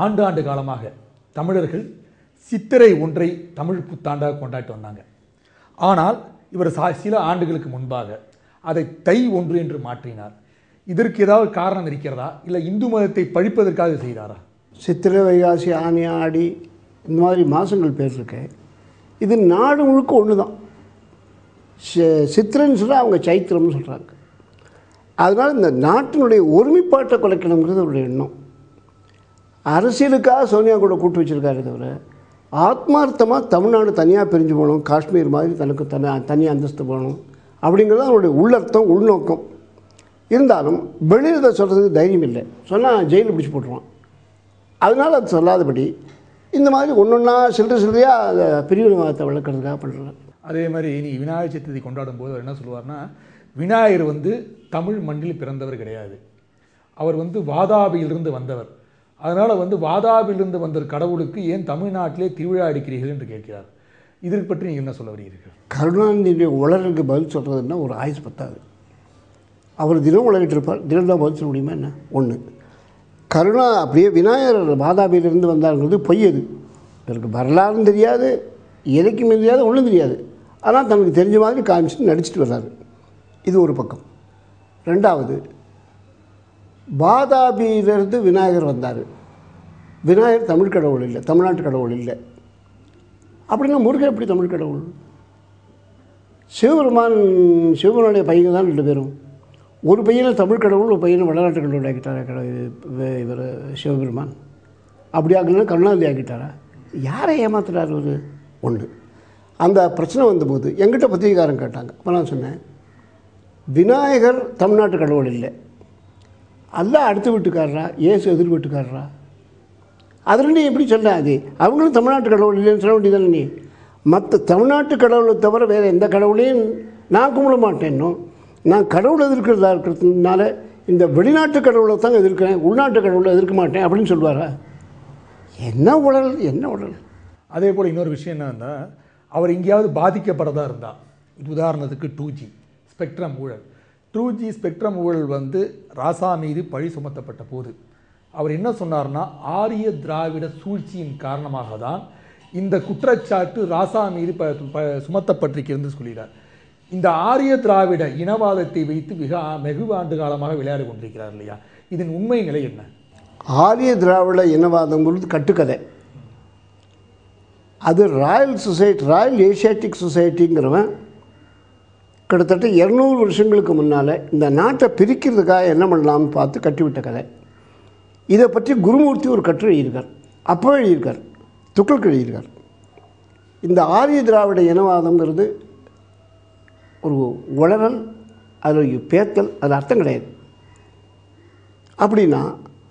ஆண்டு ஆண்டு காலமாக தமிழர்கள் சித்திரை ஒன்றை தமிழ் புத்தாண்டாக கொண்டாடி வந்தாங்க ஆனால் இவர் சா- சில ஆண்டுகளுக்கு முன்பாக அதை தை ஒன்று என்று மாற்றினார் இதற்கு ஏதாவது காரணம் இருக்கிறதா இல்லை இந்து மதத்தை பழிப்பதற்காக செய்கிறாரா சித்திரை வைகாசி ஆனி ஆடி இந்த மாதிரி மாதங்கள் பேர் இருக்கு இது நாடு முழுக்க ஒன்று தான் சி- சித்திரைன்னு சொல்ல அவங்க சைத்திரம்னு சொல்கிறாங்க அதனால் இந்த நாட்டினுடைய ஒருமைப்பாட்டை குலைக்கணுங்கிறது அவருடைய எண்ணம் அரசியலுக்காக சோனியா கூட கூட்டு வச்சிருக்காரு தவிர ஆத்மார்த்தமாக தமிழ்நாடு தனியாக பிரிஞ்சு போகணும் காஷ்மீர் மாதிரி தனக்கு தனி தனி அந்தஸ்து போகணும் அப்படிங்கிறது அவருடைய உள்ளர்த்தம் உள்நோக்கம் இருந்தாலும் வெளியில் இதை சொல்கிறதுக்கு தைரியம் இல்லை சொன்னால் ஜெயிலில் பிடிச்சி போட்டுருவான் அதனால் அது சொல்லாதபடி இந்த மாதிரி ஒன்று ஒன்றா சில்லறை சில்லறையாக அதை பிரிவினைவாதத்தை வளர்க்குறதுக்காக பண்ணுறாங்க அதே மாதிரி இனி விநாயகர் சதுர்த்தி கொண்டாடும் போது அவர் என்ன சொல்லுவார்னா விநாயகர் வந்து தமிழ் மண்ணில் பிறந்தவர் கிடையாது அவர் வந்து வாதாபியிலிருந்து வந்தவர் அதனால் வந்து வாதாபியிலிருந்து வந்த கடவுளுக்கு ஏன் தமிழ்நாட்டிலே திருவிழா எடுக்கிறீர்கள் என்று கேட்கிறார் இதற்கு பற்றி நீங்கள் என்ன சொல்ல வருகிறீர்கள் கருணாநிதியுடைய உளறலுக்கு பதில் சொல்கிறதுன்னா ஒரு ஆயுசு பத்தாது அவர் தினம் உலகிட்டு இருப்பார் தினம் தான் பதில் சொல்ல முடியுமா என்ன ஒன்று கருணா அப்படியே விநாயகர் வாதாபியிலிருந்து வந்தாருங்கிறது பொய் அது இவருக்கு வரலாறும் தெரியாது இலக்கியம் தெரியாது ஒன்றும் தெரியாது ஆனால் தனக்கு தெரிஞ்ச மாதிரி காமிச்சிட்டு நடிச்சிட்டு வர்றாரு இது ஒரு பக்கம் ரெண்டாவது வாதாபியிலிருந்து விநாயகர் வந்தார் விநாயகர் தமிழ் கடவுள் இல்லை தமிழ்நாட்டு கடவுள் இல்லை அப்படின்னா முருகன் எப்படி தமிழ் கடவுள் சிவபெருமான் சிவபெருமானுடைய பையன் தான் ரெண்டு பேரும் ஒரு பையனை தமிழ் கடவுள் ஒரு பையனை வடநாட்டு கடவுள் ஆக்கிட்டாரா கடவுள் இவர் சிவபெருமான் அப்படி ஆகலாம் கருணாநிதி ஆக்கிட்டாரா யாரை ஏமாத்துறாரு ஒரு ஒன்று அந்த பிரச்சனை வந்தபோது எங்கிட்ட பத்திரிகாரன் கேட்டாங்க அப்போ நான் சொன்னேன் விநாயகர் தமிழ்நாட்டு கடவுள் இல்லை அல்லாஹ் அடுத்த வீட்டுக்காரரா ஏசு எதிர் வீட்டுக்காரரா அதில் நீ எப்படி சொல்ல அது அவங்களும் தமிழ்நாட்டு கடவுள் இல்லைன்னு சொல்ல வேண்டியதானே நீ மற்ற தமிழ்நாட்டு கடவுளை தவிர வேறு எந்த கடவுளையும் நான் கும்பிட மாட்டேன்னோ நான் கடவுள் எதிர்க்கிறதா இருக்கிறதுனால இந்த வெளிநாட்டு கடவுளை தான் எதிர்க்கிறேன் உள்நாட்டு கடவுளை எதிர்க்க மாட்டேன் அப்படின்னு சொல்லுவாரா என்ன உடல் என்ன உடல் அதே போல் இன்னொரு விஷயம் என்னன்னா அவர் எங்கேயாவது பாதிக்கப்படதா இருந்தால் உதாரணத்துக்கு டூ ஜி ஸ்பெக்ட்ரம் ஊழல் டூ ஜி ஸ்பெக்ட்ரம் ஊழல் வந்து ராசா மீது பழி சுமத்தப்பட்ட போது அவர் என்ன சொன்னார்னா ஆரிய திராவிட சூழ்ச்சியின் காரணமாக தான் இந்த குற்றச்சாட்டு ராசா மீது ப ப- சுமத்தப்பட்டிருக்கிறது சொல்கிறார் இந்த ஆரிய திராவிட இனவாதத்தை வைத்து மிக வெகு ஆண்டு காலமாக விளையாடி கொண்டிருக்கிறார் இல்லையா இதன் உண்மை நிலை என்ன ஆரிய திராவிட இனவாதங்கிறது கட்டுக்கதை அது ராயல் சொசைட்டி ராயல் ஏஷியாட்டிக் சொசைட்டிங்கிறவன் கிட்டத்தட்ட இரநூறு வருஷங்களுக்கு முன்னால் இந்த நாட்டை பிரிக்கிறதுக்காக என்ன பண்ணலாம்னு பார்த்து கட்டிவிட்ட கதை இதை பற்றி குருமூர்த்தி ஒரு கட்டுரை எழுதியிருக்கார் அப்போ எழுதியிருக்கார் துக்ளக் எழுதியிருக்கார் இந்த ஆரிய திராவிட இனவாதம்ங்கிறது ஒரு உளறல் அதில் ஒரு பேத்தல் அது அர்த்தம் கிடையாது அப்படின்னா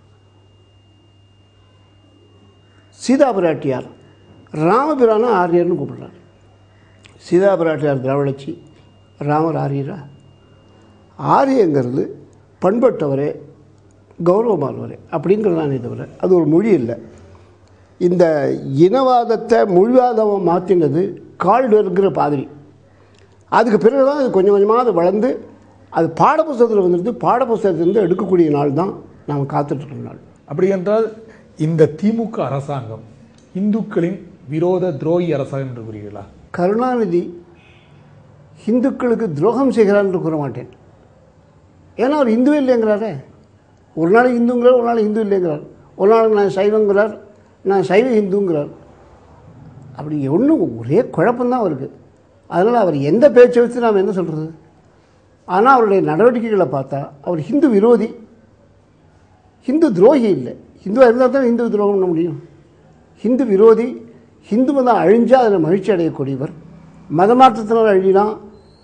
சீதா பிராட்டியார் ராமபிரான ஆரியர்னு கூப்பிடுறார் சீதா பிராட்டியார் திராவிடச்சி ராமர் ஆரியரா ஆரியங்கிறது பண்பட்டவரே கௌரவமானவரே அப்படிங்கிறதானே தவிர அது ஒரு மொழி இல்லை இந்த இனவாதத்தை மொழிவாதமாக மாற்றினது கால்டுங்கிற பாதிரி அதுக்கு பிறகு தான் அது கொஞ்சம் கொஞ்சமாக அது வளர்ந்து அது பாடப்புஸ்தகத்தில் வந்துருந்து பாடப்புஸ்தகத்திலிருந்து எடுக்கக்கூடிய நாள் தான் நாம் காத்துட்ருக்கிற நாள் அப்படி என்றால் இந்த திமுக அரசாங்கம் இந்துக்களின் விரோத துரோகி அரசாங்கம் என்று கூறுகிறீர்களா கருணாநிதி இந்துக்களுக்கு துரோகம் செய்கிறான்னு கூற மாட்டேன் ஏன்னா அவர் இந்து இல்லைங்கிறாரே ஒரு நாளைக்கு இந்துங்கிறார் ஒரு நாளைக்கு இந்து இல்லைங்கிறார் ஒரு நாளைக்கு நான் சைவங்கிறார் நான் சைவ இந்துங்கிறார் அப்படி ஒன்றும் ஒரே குழப்பம்தான் அவருக்கு அதனால் அவர் எந்த பேச்சை வச்சு நாம் என்ன சொல்கிறது ஆனால் அவருடைய நடவடிக்கைகளை பார்த்தா அவர் ஹிந்து விரோதி ஹிந்து துரோகி இல்லை ஹிந்துவாக இருந்தால் தான் ஹிந்து துரோகம் பண்ண முடியும் ஹிந்து விரோதி ஹிந்து மதம் அழிஞ்சால் அதில் மகிழ்ச்சி அடையக்கூடியவர் மதமாற்றத்தினால் அழியலாம்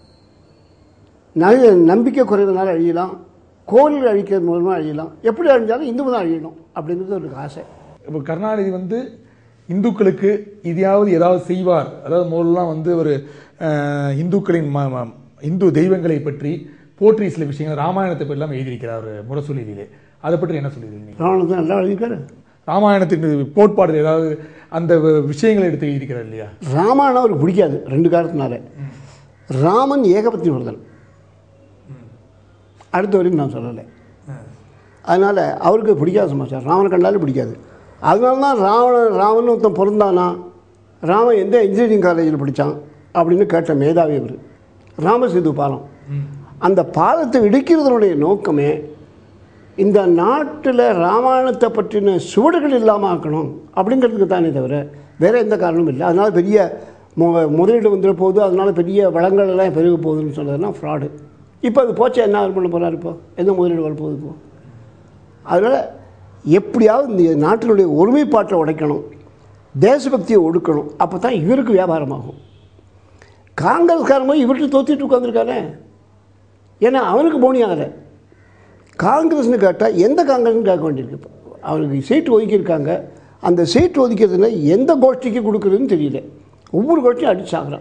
நகை நம்பிக்கை குறைவதனால் அழியலாம் கோவில் அழிக்கிறது மூலமாக அழியலாம் எப்படி அழிஞ்சாலும் இந்து மதம் அழியணும் அப்படிங்கிறது அவருக்கு ஆசை இப்போ கருணாநிதி வந்து இந்துக்களுக்கு இதையாவது ஏதாவது செய்வார் அதாவது முதல்லாம் வந்து ஒரு அஹ், இந்துக்களின் ம- ம- இந்து தெய்வங்களை பற்றி போற்றி சில விஷயங்கள் ராமாயணத்தை பற்றி எல்லாம் எழுதியிருக்கிறார் ஒரு முரசொலியிலே அதை பற்றி என்ன சொல்லியிருக்கீங்க ராவணன் நல்லா எழுதியிருக்காரு ராமாயணத்தின் கோட்பாடு ஏதாவது அந்த வ- விஷயங்களை எடுத்து எழுதியிருக்கிறார் இல்லையா ராமாயணம் அவருக்கு பிடிக்காது ரெண்டு காரணத்தினால ராமன் ஏகபத்தி ஒருதல் அடுத்த வரைக்கும் நான் சொல்லலை அதனால் அவருக்கு பிடிக்காத சமாச்சாரம் ராமனை கண்டாலும் பிடிக்காது அதனால தான் ராவணன் ராவன் ஒருத்தன் பிறந்தானா ராமன் எந்த இன்ஜினியரிங் காலேஜில் படித்தான் அப்படின்னு கேட்ட மேதாவி அவர் ராமசேது பாலம் அந்த பாலத்தை இடிக்கிறதனுடைய நோக்கமே இந்த நாட்டில் ராமாயணத்தை பற்றின சுவடுகள் இல்லாமல் ஆக்கணும் அப்படிங்கிறதுக்கு தானே தவிர வேறு எந்த காரணமும் இல்லை அதனால் பெரிய மு முதலீடு வந்துட போகுது அதனால் பெரிய வளங்கள் எல்லாம் பெருக போகுதுன்னு சொன்னதெல்லாம் ஃப்ராடு இப்போ அது போச்சு என்ன பண்ண போகிறார் இப்போ எந்த முதலீடு வரப்போகுது இப்போ அதனால் எப்படியாவது இந்த நாட்டினுடைய ஒருமைப்பாட்டை உடைக்கணும் தேசபக்தியை ஒடுக்கணும் அப்போ தான் இவருக்கு வியாபாரமாகும் காங்கிரஸ்காரன் போய் இவர்கிட்ட தோத்திட்டு உட்காந்துருக்கானே ஏன்னா அவனுக்கு போனி ஆகலை காங்கிரஸ்னு கேட்டால் எந்த காங்கிரஸ்னு கேட்க வேண்டியிருக்கு இப்போ அவருக்கு சீட்டு ஒதுக்கியிருக்காங்க அந்த சீட்டு ஒதுக்கிறதுல எந்த கோஷ்டிக்கு கொடுக்குறதுன்னு தெரியல ஒவ்வொரு கோஷ்டியும் அடிச்சாகிறான்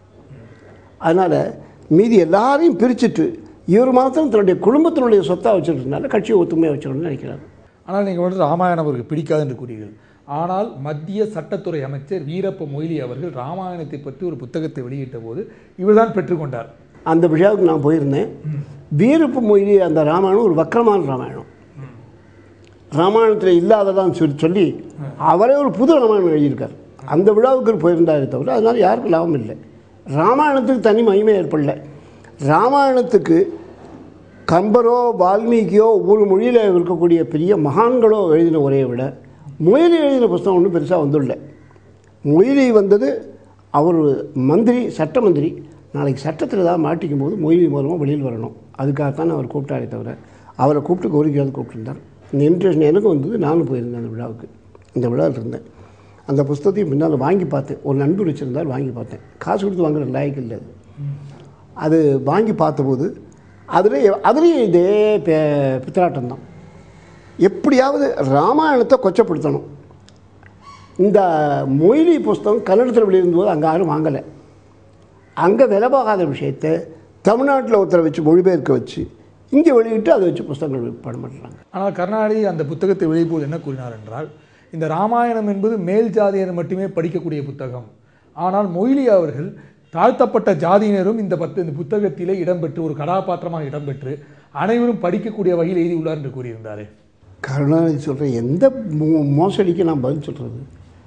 அதனால் மீதி எல்லாரையும் பிரிச்சுட்டு இவர் மாத்திரம் தன்னுடைய குடும்பத்தினுடைய சொத்தாக வச்சுருக்கனால கட்சியை ஒத்துமையாக வச்சுக்கணும்னு நினைக்கிறார் ஆனால் நீங்கள் வந்து ராமாயணம் அவருக்கு பிடிக்காது என்று கூறீர்கள் ஆனால் மத்திய சட்டத்துறை அமைச்சர் வீரப்ப மொய்லி அவர்கள் ராமாயணத்தை பற்றி ஒரு புத்தகத்தை வெளியிட்ட போது இவர்தான் பெற்றுக்கொண்டார் அந்த விழாவுக்கு நான் போயிருந்தேன் வீரப்பு மொழி அந்த ராமாயணம் ஒரு வக்கரமான ராமாயணம் ராமாயணத்தில் இல்லாததான் சொல்லி சொல்லி அவரே ஒரு புது ராமாயணம் எழுதியிருக்கார் அந்த விழாவுக்கு போயிருந்தாரே தவிர அதனால் யாருக்கும் லாபம் இல்லை ராமாயணத்துக்கு தனி மகிமை ஏற்படல ராமாயணத்துக்கு கம்பரோ வால்மீகியோ ஒவ்வொரு மொழியில் இருக்கக்கூடிய பெரிய மகான்களோ எழுதின உரையை விட மொயிலி எழுதின புஸ்தகம் ஒன்றும் பெருசாக வந்துள்ள மொயிலி வந்தது அவர் மந்திரி சட்ட மந்திரி நாளைக்கு சட்டத்தில் ஏதாவது மாட்டிக்கும் போது மொய்லி மூலமாக வெளியில் வரணும் அதுக்காகத்தான் அவர் கூப்பிட்டாரே தவிர அவரை கூப்பிட்டு கோரிக்கையாவது கூப்பிட்டுருந்தார் இந்த இன்ட்ரெஸ்ட் எனக்கும் வந்தது நானும் போயிருந்தேன் அந்த விழாவுக்கு இந்த விழாவில் இருந்தேன் அந்த புஸ்தகத்தையும் பின்னால் வாங்கி பார்த்தேன் ஒரு நண்பர் வச்சுருந்தார் வாங்கி பார்த்தேன் காசு கொடுத்து வாங்குற லாய்க்கு இல்லை அது அது வாங்கி பார்த்தபோது அதில் அதுலேயும் இதே பே பித்தலாட்டம் தான் எப்படியாவது ராமாயணத்தை கொச்சப்படுத்தணும் இந்த மொய்லி புஸ்தகம் கன்னடத்தில் வெளியிருந்தபோது அங்கே யாரும் வாங்கலை அங்கே விலை போகாத விஷயத்தை தமிழ்நாட்டில் ஒருத்தரை வச்சு மொழிபெயர்க்க வச்சு இங்கே வெளியிட்டு அதை வச்சு புஸ்தகங்கள் படம் பண்ணுறாங்க ஆனால் கருணாநிதி அந்த புத்தகத்தை வெளியிடும்போது என்ன கூறினார் என்றால் இந்த ராமாயணம் என்பது மேல் ஜாதியினர் மட்டுமே படிக்கக்கூடிய புத்தகம் ஆனால் மொய்லி அவர்கள் தாழ்த்தப்பட்ட ஜாதியினரும் இந்த பத்து இந்த புத்தகத்திலே இடம்பெற்று ஒரு கதாபாத்திரமாக இடம்பெற்று அனைவரும் படிக்கக்கூடிய வகையில் எழுதியுள்ளார் என்று கூறியிருந்தாரே கருணாநிதி சொல்கிற எந்த மோ மோசடிக்கு நான் பதில் சொல்கிறது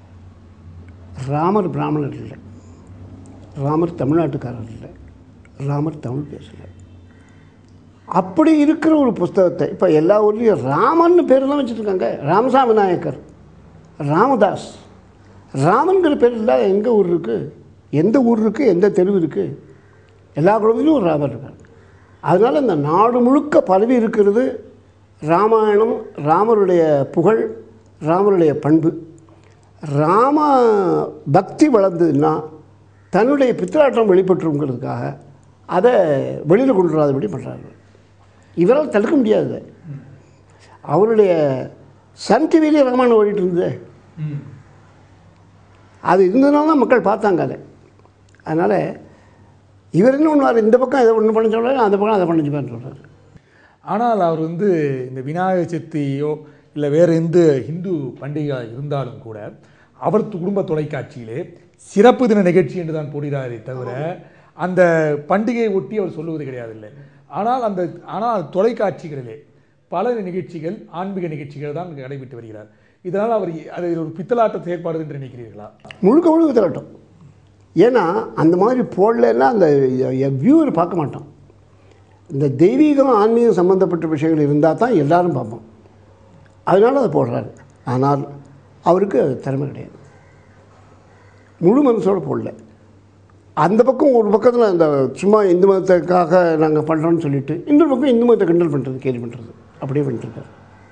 ராமர் பிராமணர் இல்லை ராமர் தமிழ்நாட்டுக்காரர் இல்லை ராமர் தமிழ் பேசலை அப்படி இருக்கிற ஒரு புஸ்தகத்தை இப்போ எல்லா ஊர்லேயும் ராமன்னு பேர் தான் வச்சுருக்காங்க ராமசாமி நாயக்கர் ராமதாஸ் ராமன்கிற பேர் இல்லாத எங்கே ஊர் இருக்குது எந்த ஊர் இருக்குது எந்த தெருவு இருக்குது எல்லா குடும்பத்திலும் ஒரு ராமர் இருக்கார் அதனால் இந்த நாடு முழுக்க பரவி இருக்கிறது ராமாயணம் ராமருடைய புகழ் ராமருடைய பண்பு ராம பக்தி வளர்ந்ததுன்னா தன்னுடைய பித்தலாட்டம் வெளிப்பட்டுருங்கிறதுக்காக அதை வெளியில் கொண்டு வராதபடி பண்ணுறாங்க இவரால் தடுக்க முடியாது அவருடைய சன் டிவியிலே ராமாயணம் ஓடிட்டு இருந்தது அது இருந்ததுனால தான் மக்கள் பார்த்தாங்க அதை அதனால் இவர் என்ன பண்ணுவார் இந்த பக்கம் இதை ஒன்று பண்ண சொல்கிறாரு அந்த பக்கம் அதை பண்ண சொல்கிறாரு ஆனால் அவர் வந்து இந்த விநாயகர் சதுர்த்தியோ இல்லை வேறு எந்த இந்து பண்டிகை இருந்தாலும் கூட அவர் குடும்ப தொலைக்காட்சியிலே சிறப்பு தின நிகழ்ச்சி என்று தான் போடுகிறாரே தவிர அந்த பண்டிகையை ஒட்டி அவர் சொல்லுவது கிடையாது இல்லை ஆனால் அந்த ஆனால் தொலைக்காட்சிகளிலே பல நிகழ்ச்சிகள் ஆன்மீக நிகழ்ச்சிகள் தான் நடைபெற்று வருகிறார் இதனால் அவர் அதை ஒரு பித்தலாட்ட செயற்பாடு என்று நினைக்கிறீர்களா முழுக்க முழுக்க திரட்டும் ஏன்னா அந்த மாதிரி போடலைன்னா அந்த வியூவர் பார்க்க மாட்டான் இந்த தெய்வீகம் ஆன்மீகம் சம்மந்தப்பட்ட விஷயங்கள் இருந்தால் தான் எல்லாரும் பார்ப்போம் அதனால் அதை போடுறாரு ஆனால் அவருக்கு அது திறமை கிடையாது முழு மனசோடு போடல அந்த பக்கம் ஒரு பக்கத்தில் அந்த சும்மா இந்து மதத்துக்காக நாங்கள் பண்ணுறோன்னு சொல்லிட்டு இன்னொரு பக்கம் இந்து மதத்தை கிண்டல் பண்ணுறது கேள்வி பண்ணுறது அப்படியே பண்ணிட்டுருக்காரு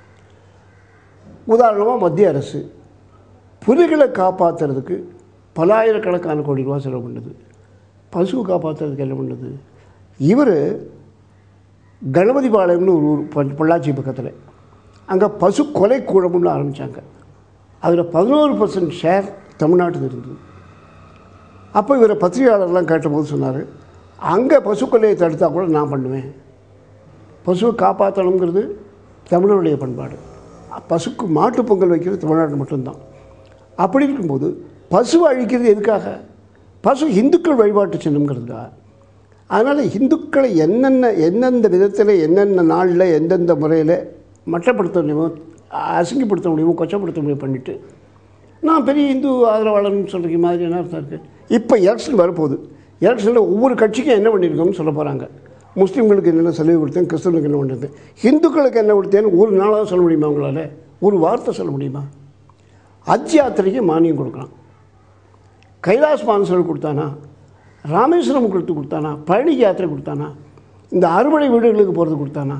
உதாரணமாக மத்திய அரசு புலிகளை காப்பாற்றுறதுக்கு பலாயிரக்கணக்கான கோடி ரூபா செலவு பண்ணுது பசுவை காப்பாற்றுறதுக்கு என்ன பண்ணுது இவர் கணபதிபாளையம்னு ஒரு ஊர் பொ- பொள்ளாச்சி பக்கத்தில் அங்கே பசு கொலை கூடம்னு ஆரம்பித்தாங்க அதில் பதினோரு பர்சன்ட் ஷேர் தமிழ்நாட்டுக்கு இருந்தது அப்போ இவரை பத்திரிகையாளர்லாம் கேட்டபோது சொன்னார் அங்கே பசு கொலையை தடுத்தா கூட நான் பண்ணுவேன் பசுவை காப்பாற்றணுங்கிறது தமிழருடைய பண்பாடு பசுக்கு மாட்டுப் பொங்கல் வைக்கிறது தமிழ்நாடு மட்டும்தான் அப்படி இருக்கும்போது பசுவை அழிக்கிறது எதுக்காக பசு இந்துக்கள் வழிபாட்டு சின்னம்ங்கிறதுக்காக அதனால் இந்துக்களை என்னென்ன எந்தெந்த விதத்தில் என்னென்ன நாளில் எந்தெந்த முறையில் மட்டப்படுத்தணுமோ அசிங்கப்படுத்த முடியுமோ கொச்சப்படுத்த முடியும் பண்ணிவிட்டு நான் பெரிய இந்து ஆதரவாளர்னு சொல்கிற மாதிரி என்ன அர்த்தம் இருக்குது இப்போ எலெக்ஷன் வரப்போகுது எலெக்ஷனில் ஒவ்வொரு கட்சிக்கும் என்ன பண்ணியிருக்கோம்னு சொல்ல போகிறாங்க முஸ்லீம்களுக்கு என்னென்ன சலுகை கொடுத்தேன் கிறிஸ்தவனுக்கு என்ன பண்ணுறது ஹிந்துக்களுக்கு என்ன கொடுத்தேன்னு ஒரு நாளாக சொல்ல முடியுமா உங்களால் ஒரு வார்த்தை சொல்ல முடியுமா ஹஜ் யாத்திரைக்கு மானியம் கொடுக்குறான் கைலாஸ் மானசர் கொடுத்தானா ராமேஸ்வரம் கொடுத்து கொடுத்தானா பழனி யாத்திரை கொடுத்தானா இந்த அறுவடை வீடுகளுக்கு போகிறது கொடுத்தானா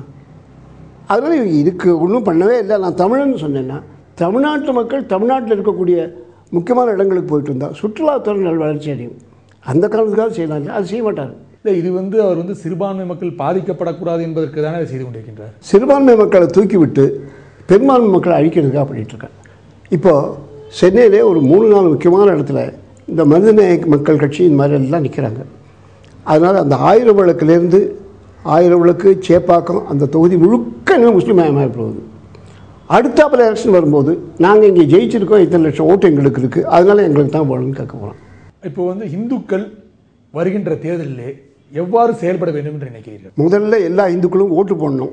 அதனால் இதுக்கு ஒன்றும் பண்ணவே இல்லை நான் தமிழன்னு சொன்னேன்னா தமிழ்நாட்டு மக்கள் தமிழ்நாட்டில் இருக்கக்கூடிய முக்கியமான இடங்களுக்கு போயிட்டு இருந்தால் சுற்றுலாத்துறை நல் வளர்ச்சி அடையும் அந்த காரணத்துக்காக செய்யலாம் இல்லை அது செய்ய மாட்டார் இல்லை இது வந்து அவர் வந்து சிறுபான்மை மக்கள் பாதிக்கப்படக்கூடாது என்பதற்கு தானே அதை செய்து கொண்டிருக்கின்றார் சிறுபான்மை மக்களை தூக்கி விட்டு பெரும்பான்மை மக்களை அழிக்கிறதுக்காக பண்ணிகிட்ருக்கேன் இப்போது சென்னையிலே ஒரு மூணு நாலு முக்கியமான இடத்துல இந்த மனிதநேய மக்கள் கட்சி இந்த மாதிரி எல்லாம் நிற்கிறாங்க அதனால் அந்த ஆயிரம் விளக்குலேருந்து ஆயிரம் விளக்கு சேப்பாக்கம் அந்த தொகுதி முழுக்க இன்னும் முஸ்லீம் மயமாக போகுது அடுத்தாப்பில் எலெக்ஷன் வரும்போது நாங்கள் இங்கே ஜெயிச்சிருக்கோம் இத்தனை லட்சம் ஓட்டு எங்களுக்கு இருக்குது அதனால் எங்களுக்கு தான் போகணும்னு கேட்க போகிறோம் இப்போ வந்து இந்துக்கள் வருகின்ற தேர்தலிலே எவ்வாறு செயல்பட வேண்டும் என்று நினைக்கிறீர்கள் முதல்ல எல்லா இந்துக்களும் ஓட்டு போடணும்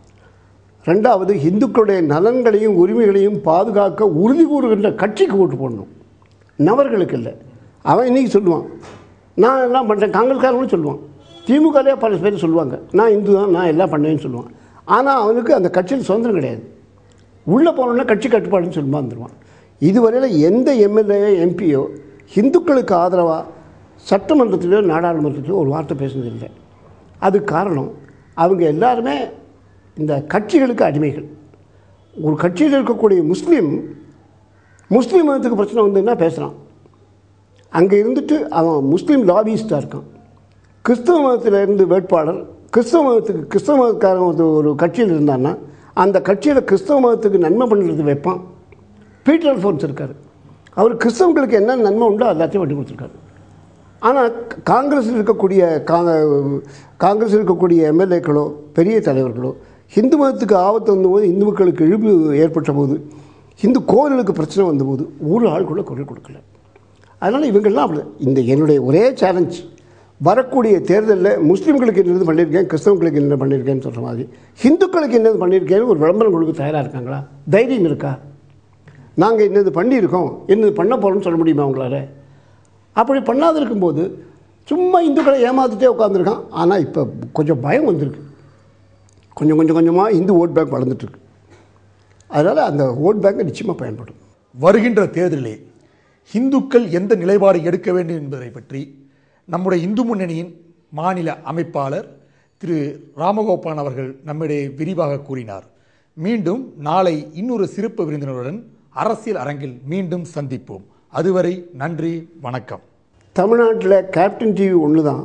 ரெண்டாவது இந்துக்களுடைய நலன்களையும் உரிமைகளையும் பாதுகாக்க உறுதி கூறுகின்ற கட்சிக்கு ஓட்டு போடணும் நபர்களுக்கு இல்லை அவன் இன்னைக்கு சொல்லுவான் நான் எல்லாம் பண்ணுறேன் காங்கிரஸ்காரங்களும் சொல்லுவான் திமுகலே பல பேர் சொல்லுவாங்க நான் இந்து தான் நான் எல்லாம் பண்ணேன்னு சொல்லுவான் ஆனால் அவனுக்கு அந்த கட்சியில் சுதந்திரம் கிடையாது உள்ளே போனோன்னா கட்சி கட்டுப்பாடுன்னு சொல்லி வந்துடுவான் இதுவரையில் எந்த எம்எல்ஏ எம்பியோ இந்துக்களுக்கு ஆதரவாக சட்டமன்றத்திலோ நாடாளுமன்றத்திலோ ஒரு வார்த்தை பேசுனதில்லை அது காரணம் அவங்க எல்லாருமே இந்த கட்சிகளுக்கு அடிமைகள் ஒரு கட்சியில் இருக்கக்கூடிய முஸ்லீம் முஸ்லீம் மதத்துக்கு பிரச்சனை வந்ததுன்னா பேசுகிறான் அங்கே இருந்துட்டு அவன் முஸ்லீம் லாபியிஸ்டாக இருக்கான் கிறிஸ்தவ மதத்தில் இருந்து வேட்பாளர் கிறிஸ்தவ மதத்துக்கு கிறிஸ்தவ மதக்காரன் ஒரு ஒரு கட்சியில் இருந்தான்னா அந்த கட்சியில் கிறிஸ்தவ மதத்துக்கு நன்மை பண்ணுறது வைப்பான் பீட்டர் ஃபோர்ஸ் இருக்கார் அவர் கிறிஸ்தவங்களுக்கு என்ன நன்மை உண்டோ எல்லாத்தையும் வட்டி கொடுத்துருக்காரு ஆனால் காங்கிரஸில் இருக்கக்கூடிய காங்க காங்கிரஸில் இருக்கக்கூடிய எம்எல்ஏக்களோ பெரிய தலைவர்களோ ஹிந்து மதத்துக்கு ஆபத்து வந்தபோது இந்து மக்களுக்கு இழிவு ஏற்பட்ட போது இந்து கோவில்களுக்கு பிரச்சனை வந்தபோது ஒரு ஆள் கூட குரல் கொடுக்கல அதனால் இவங்கெல்லாம் அப்படி இந்த என்னுடைய ஒரே சேலஞ்ச் வரக்கூடிய தேர்தலில் முஸ்லீம்களுக்கு என்னது பண்ணியிருக்கேன் கிறிஸ்தவங்களுக்கு என்ன பண்ணியிருக்கேன்னு சொல்கிற மாதிரி ஹிந்துக்களுக்கு என்னது பண்ணியிருக்கேன்னு ஒரு விளம்பரம் கொடுக்க தயாராக இருக்காங்களா தைரியம் இருக்கா நாங்கள் என்னது பண்ணியிருக்கோம் என்னது பண்ண போகிறோம்னு சொல்ல முடியுமா அவங்களால அப்படி பண்ணாத இருக்கும்போது சும்மா இந்துக்களை ஏமாத்திட்டே உட்காந்துருக்கான் ஆனால் இப்போ கொஞ்சம் பயம் வந்திருக்கு கொஞ்சம் கொஞ்சம் கொஞ்சமாக இந்து ஓட் பேங்க் வளர்ந்துட்டுருக்கு அதனால் அந்த ஓட் பேங்கை நிச்சயமாக பயன்படும் வருகின்ற தேர்தலிலே இந்துக்கள் எந்த நிலைப்பாடு எடுக்க வேண்டும் என்பதை பற்றி நம்முடைய இந்து முன்னணியின் மாநில அமைப்பாளர் திரு ராமகோபாலன் அவர்கள் நம்மிடையே விரிவாக கூறினார் மீண்டும் நாளை இன்னொரு சிறப்பு விருந்தினருடன் அரசியல் அரங்கில் மீண்டும் சந்திப்போம் அதுவரை நன்றி வணக்கம் தமிழ்நாட்டில் கேப்டன் டிவி ஒன்று தான்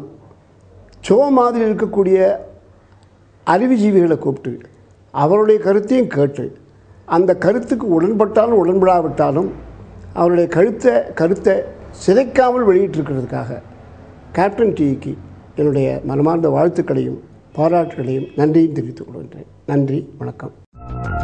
சோ மாதிரி இருக்கக்கூடிய அறிவுஜீவிகளை கூப்பிட்டு அவருடைய கருத்தையும் கேட்டு அந்த கருத்துக்கு உடன்பட்டாலும் உடன்படாவிட்டாலும் அவருடைய கருத்தை கருத்தை சிதைக்காமல் வெளியிட்டிருக்கிறதுக்காக கேப்டன் டிவிக்கு என்னுடைய மனமார்ந்த வாழ்த்துக்களையும் பாராட்டுகளையும் நன்றியும் தெரிவித்துக் கொள்கின்றேன் நன்றி வணக்கம்